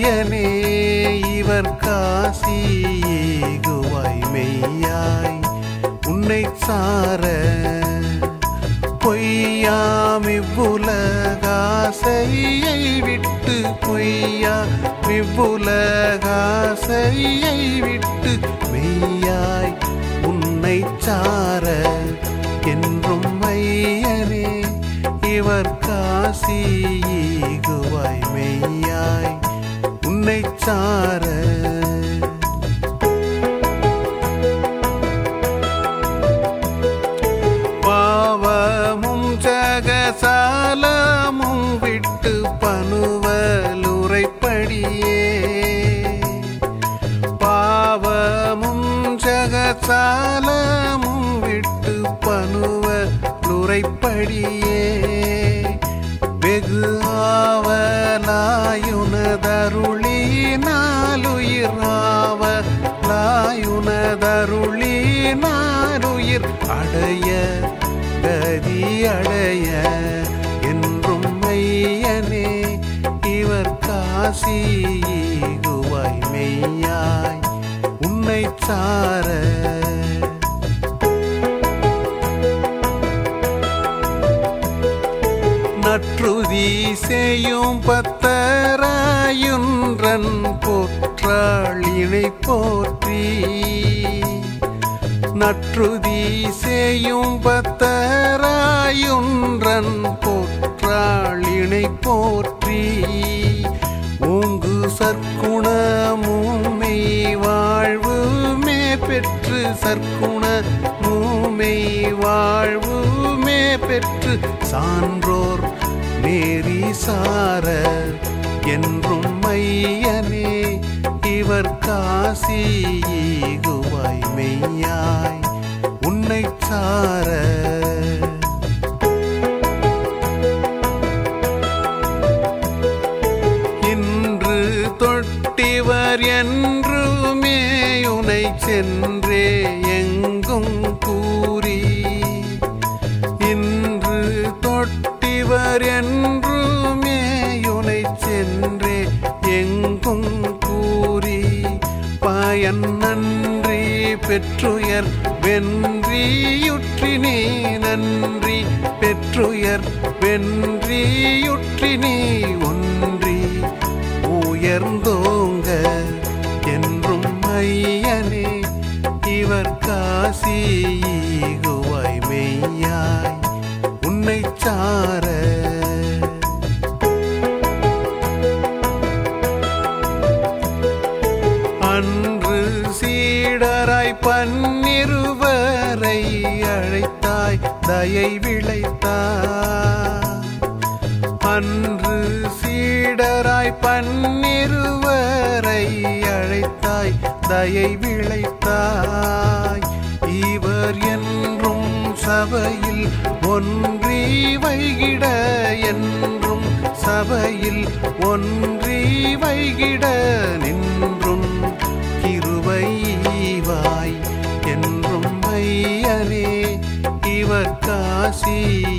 மையனே இவர் காசி ஏகுவாய் மெய்யாய் உன்னை சார பொய்யாம் இவ்வுலகாசையை விட்டு பொய்யா இவ்வுலகாசையை விட்டு மெய்யாய் உன்னை சார என்றும் மையனே இவர் காசி ஈகுவாய் மெய்யாய் உன்னை சார பாவமும் ஜகசாலமும் விட்டு பனுவலுரைப்படியே பாவமும் ஜகசாலமும் விட்டு பனுவலுரைப்படியே வெகு ஆவலாயுனதருளி நாலுயிர் ஆவலாயுனதருளி நாலுயிர் அடைய கதி அடைய என்றும் மையனே இவர் காசி ஈகுவாய் மெய்யாய் உன்னை சார நற்றுதி செய்யும் பத்தராயுன்றன் போற்றாளினை போற்றி நற்றுதி செய்யும் பத்தராயுன்றன் போற்றாளினை போற்றி ஓங்கு சற்குணமுமை வாழ்வுமே பெற்று சற்குண மூமை வாழ்வுமே பெற்று சான்றோர் நேரி சார என்றும் மையனே இவர் காசி ஈகுவாய் மெய்யாய் உன்னை சார இன்று தொட்டிவர் என்றுமே உனை சென்றே எங்கும் கூறி இன்று தொட்டிவர் என்றுமே உனை சென்றே எங்கும் கூறி பயன் நன்றி பெற்றுயர் வென்றியுற்றினே நன்றி பெற்றுயர் வென்றியுற்றினே ஒன்றி உயர்ந்தோங்க என்றும் மையனே இவர் காசி ஈகுவாய் மெய்யாய் உன்னை சார அன்று சீடராய் பன்னிருவரை அழைத்தாய் தயை விளைத்தாய் அன்று சீடராய் பன்னிருவரை அழைத்தாய் தயை விளைத்தாய் இவர் என்றும் சபையில் ஒன்றி வைகிட என்றும் சபையில் ஒன்றி வைகிட நின்றும் கிருபைவாய் என்றும் மையனே இவர் காசி